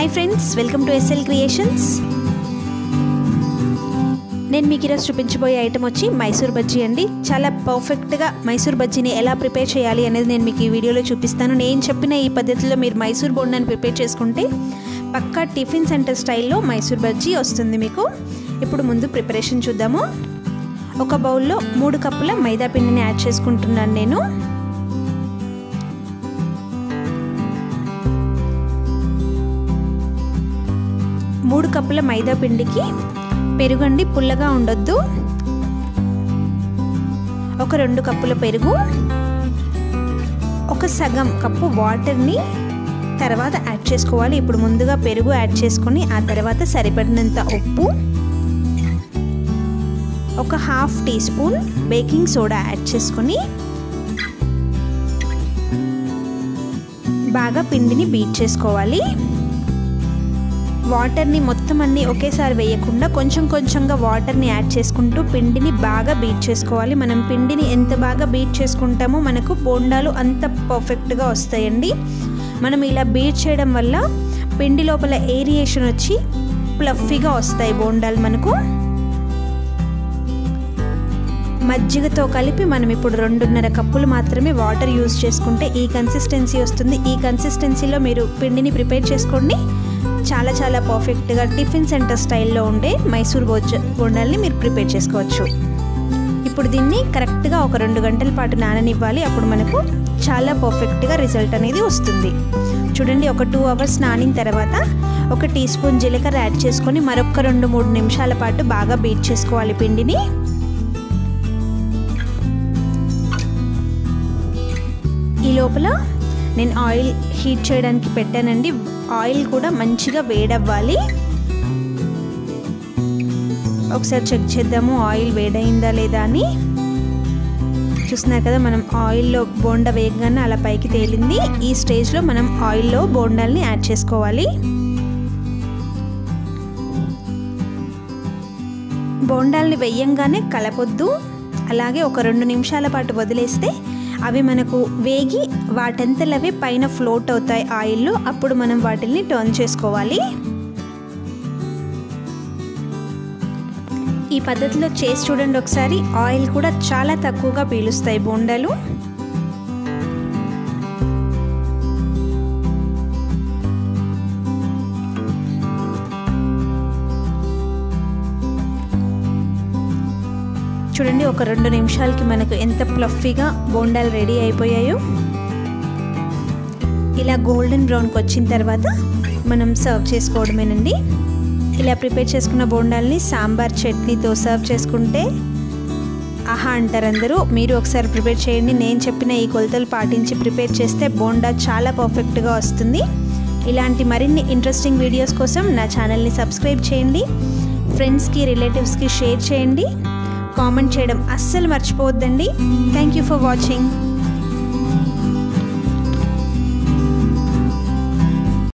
hi friends welcome to SL creations నేను మీకు ఈరోజు చూపించబోయే ఐటమ్ వచ్చి మైసూర్ బజ్జీ అండి చాలా పర్ఫెక్ట్గా మైసూర్ బజ్జీని ఎలా ప్రిపేర్ చేయాలి అనేది నేను మీకు ఈ వీడియోలో చూపిస్తాను నేను చెప్పిన ఈ పద్ధతిలో మీరు మైసూర్ బోండాన్ని ప్రిపేర్ చేసుకుంటే పక్కా టిఫిన్ సెంటర్ స్టైల్లో మైసూర్ బజ్జీ వస్తుంది మీకు ఇప్పుడు ముందు ప్రిపరేషన్ చూద్దాము ఒక బౌల్లో మూడు కప్పుల మైదా పిండిని యాడ్ చేసుకుంటున్నాను నేను మూడు కప్పుల మైదా పిండికి పెరుగండి పుల్లగా ఉండొద్దు ఒక రెండు కప్పుల పెరుగు ఒక సగం కప్పు వాటర్ని తర్వాత యాడ్ చేసుకోవాలి ఇప్పుడు ముందుగా పెరుగు యాడ్ చేసుకొని ఆ తర్వాత సరిపడినంత ఉప్పు ఒక half teaspoon baking soda add చేసుకొని బాగా పిండిని బీట్ చేసుకోవాలి వాటర్ని మొత్తం అన్నీ ఒకేసారి వేయకుండా కొంచెం కొంచెంగా వాటర్ని యాడ్ చేసుకుంటూ పిండిని బాగా బీట్ చేసుకోవాలి మనం పిండిని ఎంత బాగా బీట్ చేసుకుంటామో మనకు బోండాలు అంత పర్ఫెక్ట్గా వస్తాయండి మనం ఇలా బీట్ చేయడం వల్ల పిండి లోపల ఏరియేషన్ వచ్చి ప్లఫీగా వస్తాయి బోండాలు మనకు మజ్జిగతో కలిపి మనం ఇప్పుడు రెండున్నర కప్పులు మాత్రమే వాటర్ యూజ్ చేసుకుంటే ఈ కన్సిస్టెన్సీ వస్తుంది ఈ కన్సిస్టెన్సీలో మీరు పిండిని ప్రిపేర్ చేసుకోండి చాలా చాలా పర్ఫెక్ట్గా టిఫిన్ సెంటర్ స్టైల్లో ఉండే మైసూర్ బోజ బోండాల్ని మీరు ప్రిపేర్ చేసుకోవచ్చు ఇప్పుడు దీన్ని కరెక్ట్గా ఒక రెండు గంటల పాటు నాననివ్వాలి అప్పుడు మనకు చాలా పర్ఫెక్ట్గా రిజల్ట్ అనేది వస్తుంది చూడండి ఒక టూ అవర్స్ నానిన తర్వాత ఒక టీ స్పూన్ జీలకర్ర యాడ్ చేసుకొని మరొక రెండు మూడు నిమిషాల పాటు బాగా బీట్ చేసుకోవాలి పిండిని ఈ లోపల నేను ఆయిల్ హీట్ చేయడానికి పెట్టానండి ఆయిల్ కూడా మంచిగా వేడవ్వాలి ఒకసారి చెక్ చేద్దాము ఆయిల్ వేడైందా లేదా అని చూస్తున్నారు కదా మనం ఆయిల్లో బోండా వేయగానే అలా పైకి తేలింది ఈ స్టేజ్లో మనం ఆయిల్లో బోండాల్ని యాడ్ చేసుకోవాలి బోండాల్ని వేయంగానే కలపొద్దు అలాగే ఒక రెండు నిమిషాల పాటు వదిలేస్తే అవి మనకు వేగి వాటంతలవే పైన ఫ్లోట్ అవుతాయి ఆయిల్లో అప్పుడు మనం వాటిని టర్న్ చేసుకోవాలి ఈ పద్ధతిలో చేసి చూడండి ఒకసారి ఆయిల్ కూడా చాలా తక్కువగా పీలుస్తాయి బోండాలు చూడండి ఒక రెండు నిమిషాలకి మనకు ఎంత ప్లఫీగా బోండాలు రెడీ అయిపోయాయో ఇలా గోల్డెన్ బ్రౌన్కి వచ్చిన తర్వాత మనం సర్వ్ చేసుకోవడమేనండి ఇలా ప్రిపేర్ చేసుకున్న బోండాల్ని సాంబార్ చట్నీతో సర్వ్ చేసుకుంటే ఆహా అంటారు అందరూ మీరు ఒకసారి ప్రిపేర్ చేయండి నేను చెప్పిన ఈ కొలతలు పాటించి ప్రిపేర్ చేస్తే బోండా చాలా పర్ఫెక్ట్గా వస్తుంది ఇలాంటి మరిన్ని ఇంట్రెస్టింగ్ వీడియోస్ కోసం నా ఛానల్ని సబ్స్క్రైబ్ చేయండి ఫ్రెండ్స్కి రిలేటివ్స్కి షేర్ చేయండి కామెంట్ చేయడం అస్సలు మర్చిపోవద్దండి థ్యాంక్ యూ ఫర్ వాచింగ్